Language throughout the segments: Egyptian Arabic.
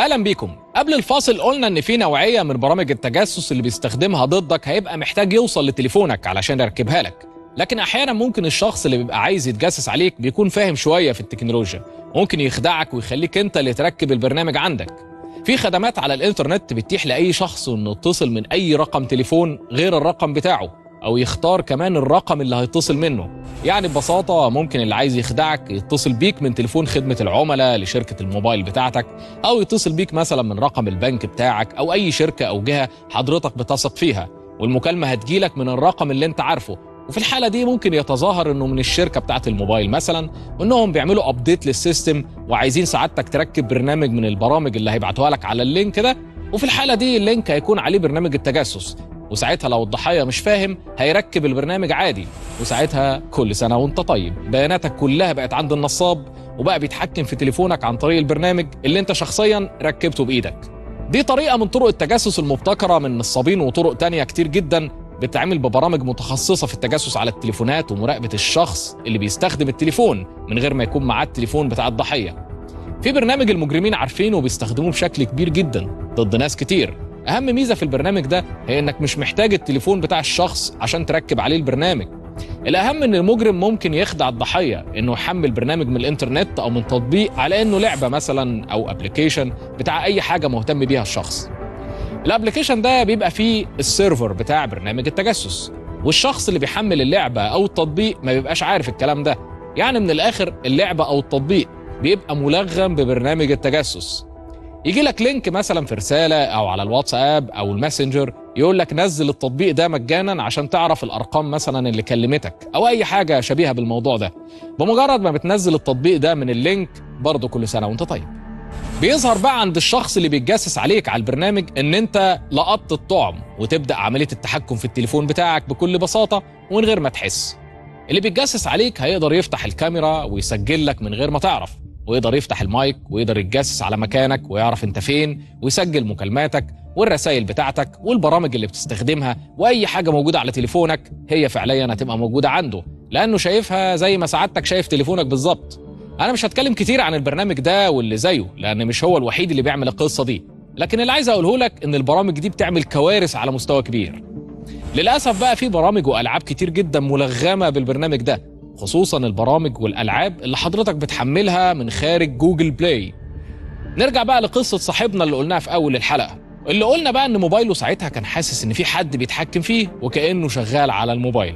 اهلا بيكم قبل الفاصل قلنا ان في نوعيه من برامج التجسس اللي بيستخدمها ضدك هيبقى محتاج يوصل لتليفونك علشان يركبها لك لكن احيانا ممكن الشخص اللي بيبقى عايز يتجسس عليك بيكون فاهم شويه في التكنولوجيا ممكن يخدعك ويخليك انت اللي تركب البرنامج عندك في خدمات على الانترنت بتتيح لاي شخص انه يتصل من اي رقم تليفون غير الرقم بتاعه او يختار كمان الرقم اللي هيتصل منه يعني ببساطه ممكن اللي عايز يخدعك يتصل بيك من تليفون خدمه العملاء لشركه الموبايل بتاعتك او يتصل بيك مثلا من رقم البنك بتاعك او اي شركه او جهه حضرتك بتثق فيها والمكالمه هتجيلك من الرقم اللي انت عارفه وفي الحاله دي ممكن يتظاهر انه من الشركه بتاعه الموبايل مثلا وانهم بيعملوا ابديت للسيستم وعايزين سعادتك تركب برنامج من البرامج اللي هيبعتوها لك على اللينك ده وفي الحاله دي اللينك هيكون عليه برنامج التجسس وساعتها لو الضحيه مش فاهم هيركب البرنامج عادي وساعتها كل سنه وانت طيب بياناتك كلها بقت عند النصاب وبقى بيتحكم في تليفونك عن طريق البرنامج اللي انت شخصيا ركبته بايدك دي طريقه من طرق التجسس المبتكره من نصابين وطرق تانية كتير جدا بتتعمل ببرامج متخصصه في التجسس على التليفونات ومراقبه الشخص اللي بيستخدم التليفون من غير ما يكون معاه التليفون بتاع الضحيه في برنامج المجرمين عارفينه وبيستخدموه بشكل كبير جدا ضد ناس كتير اهم ميزه في البرنامج ده هي انك مش محتاج التليفون بتاع الشخص عشان تركب عليه البرنامج الاهم ان المجرم ممكن يخدع الضحيه انه يحمل برنامج من الانترنت او من تطبيق على انه لعبه مثلا او ابلكيشن بتاع اي حاجه مهتم بيها الشخص الابلكيشن ده بيبقى فيه السيرفر بتاع برنامج التجسس والشخص اللي بيحمل اللعبه او التطبيق ما بيبقاش عارف الكلام ده يعني من الاخر اللعبه او التطبيق بيبقى ملغم ببرنامج التجسس يجي لك لينك مثلا في رساله او على الواتساب او الماسنجر يقول لك نزل التطبيق ده مجانا عشان تعرف الارقام مثلا اللي كلمتك او اي حاجه شبيهه بالموضوع ده بمجرد ما بتنزل التطبيق ده من اللينك برضه كل سنه وانت طيب بيظهر بقى عند الشخص اللي بيتجسس عليك على البرنامج ان انت لقطت الطعم وتبدا عمليه التحكم في التليفون بتاعك بكل بساطه ومن غير ما تحس اللي بيتجسس عليك هيقدر يفتح الكاميرا ويسجل لك من غير ما تعرف ويقدر يفتح المايك ويقدر يتجسس على مكانك ويعرف انت فين ويسجل مكالماتك والرسائل بتاعتك والبرامج اللي بتستخدمها واي حاجه موجوده على تليفونك هي فعليا هتبقى موجوده عنده لانه شايفها زي ما سعادتك شايف تليفونك بالظبط انا مش هتكلم كتير عن البرنامج ده واللي زيه لان مش هو الوحيد اللي بيعمل القصه دي لكن اللي عايز اقوله لك ان البرامج دي بتعمل كوارث على مستوى كبير للاسف بقى في برامج والعاب كتير جدا ملغمه بالبرنامج ده خصوصا البرامج والالعاب اللي حضرتك بتحملها من خارج جوجل بلاي نرجع بقى لقصه صاحبنا اللي قلناها في اول الحلقه اللي قلنا بقى ان موبايله ساعتها كان حاسس ان في حد بيتحكم فيه وكانه شغال على الموبايل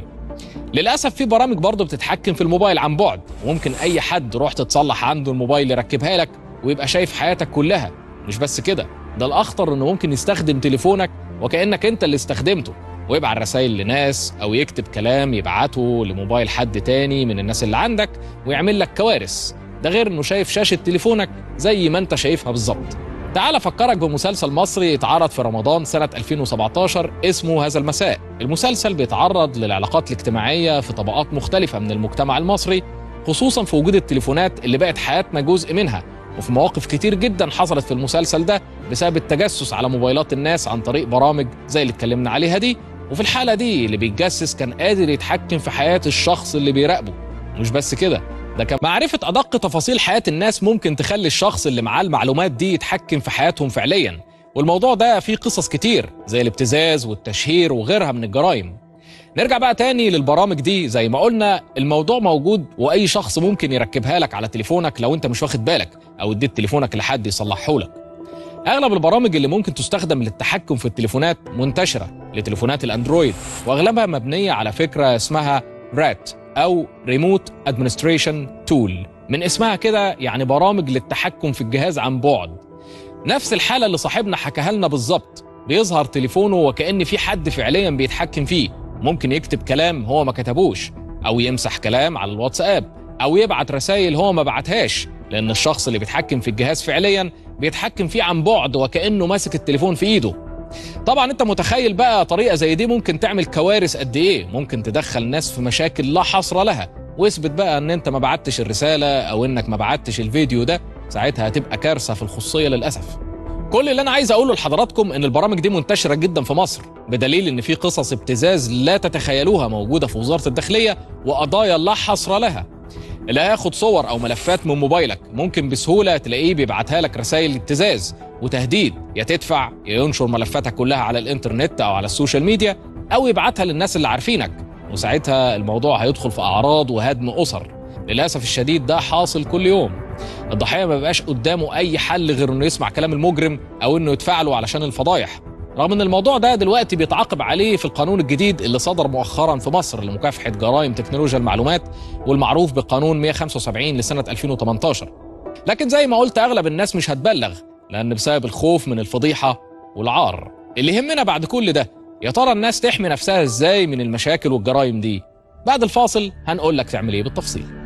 للاسف في برامج برضه بتتحكم في الموبايل عن بعد وممكن اي حد رحت تصلح عنده الموبايل يركبها لك ويبقى شايف حياتك كلها مش بس كده ده الاخطر انه ممكن يستخدم تليفونك وكانك انت اللي استخدمته ويبعت رسائل لناس او يكتب كلام يبعته لموبايل حد تاني من الناس اللي عندك ويعمل لك كوارث ده غير انه شايف شاشه تليفونك زي ما انت شايفها بالظبط تعال افكرك بمسلسل مصري اتعرض في رمضان سنه 2017 اسمه هذا المساء المسلسل بيتعرض للعلاقات الاجتماعيه في طبقات مختلفه من المجتمع المصري خصوصا في وجود التليفونات اللي بقت حياتنا جزء منها وفي مواقف كتير جدا حصلت في المسلسل ده بسبب التجسس على موبايلات الناس عن طريق برامج زي اللي اتكلمنا عليها دي وفي الحالة دي اللي بيتجسس كان قادر يتحكم في حياة الشخص اللي بيراقبه مش بس كده ده كان معرفة أدق تفاصيل حياة الناس ممكن تخلي الشخص اللي معاه المعلومات دي يتحكم في حياتهم فعليا والموضوع ده فيه قصص كتير زي الابتزاز والتشهير وغيرها من الجرائم نرجع بقى تاني للبرامج دي زي ما قلنا الموضوع موجود واي شخص ممكن يركبها لك على تليفونك لو انت مش واخد بالك او اديت تليفونك لحد يصلحه لك اغلب البرامج اللي ممكن تستخدم للتحكم في التليفونات منتشره لتليفونات الاندرويد واغلبها مبنيه على فكره اسمها رات او ريموت ادمنستريشن تول من اسمها كده يعني برامج للتحكم في الجهاز عن بعد نفس الحاله اللي صاحبنا حكاها لنا بالظبط بيظهر تليفونه وكأن في حد فعليا بيتحكم فيه ممكن يكتب كلام هو ما كتبوش او يمسح كلام على الواتساب او يبعت رسائل هو ما بعتهاش لان الشخص اللي بيتحكم في الجهاز فعليا بيتحكم فيه عن بعد وكانه ماسك التليفون في ايده طبعا انت متخيل بقى طريقه زي دي ممكن تعمل كوارث قد ايه ممكن تدخل ناس في مشاكل لا حصر لها واثبت بقى ان انت ما بعتش الرساله او انك ما بعتش الفيديو ده ساعتها هتبقى كارثه في الخصوصيه للاسف كل اللي انا عايز اقوله لحضراتكم ان البرامج دي منتشره جدا في مصر بدليل ان في قصص ابتزاز لا تتخيلوها موجوده في وزاره الداخليه وقضايا لا حصر لها اللي هياخد صور او ملفات من موبايلك ممكن بسهوله تلاقيه بيبعتها لك رسائل ابتزاز وتهديد يا تدفع يا ينشر ملفاتك كلها على الانترنت او على السوشيال ميديا او يبعتها للناس اللي عارفينك وساعتها الموضوع هيدخل في اعراض وهدم اسر للاسف الشديد ده حاصل كل يوم الضحيه ما بيبقاش قدامه اي حل غير انه يسمع كلام المجرم او انه يدفع له علشان الفضايح رغم ان الموضوع ده دلوقتي بيتعاقب عليه في القانون الجديد اللي صدر مؤخرا في مصر لمكافحه جرائم تكنولوجيا المعلومات والمعروف بقانون 175 لسنه 2018 لكن زي ما قلت اغلب الناس مش هتبلغ لان بسبب الخوف من الفضيحه والعار اللي يهمنا بعد كل ده يا ترى الناس تحمي نفسها ازاي من المشاكل والجرائم دي بعد الفاصل هنقول لك تعمل ايه بالتفصيل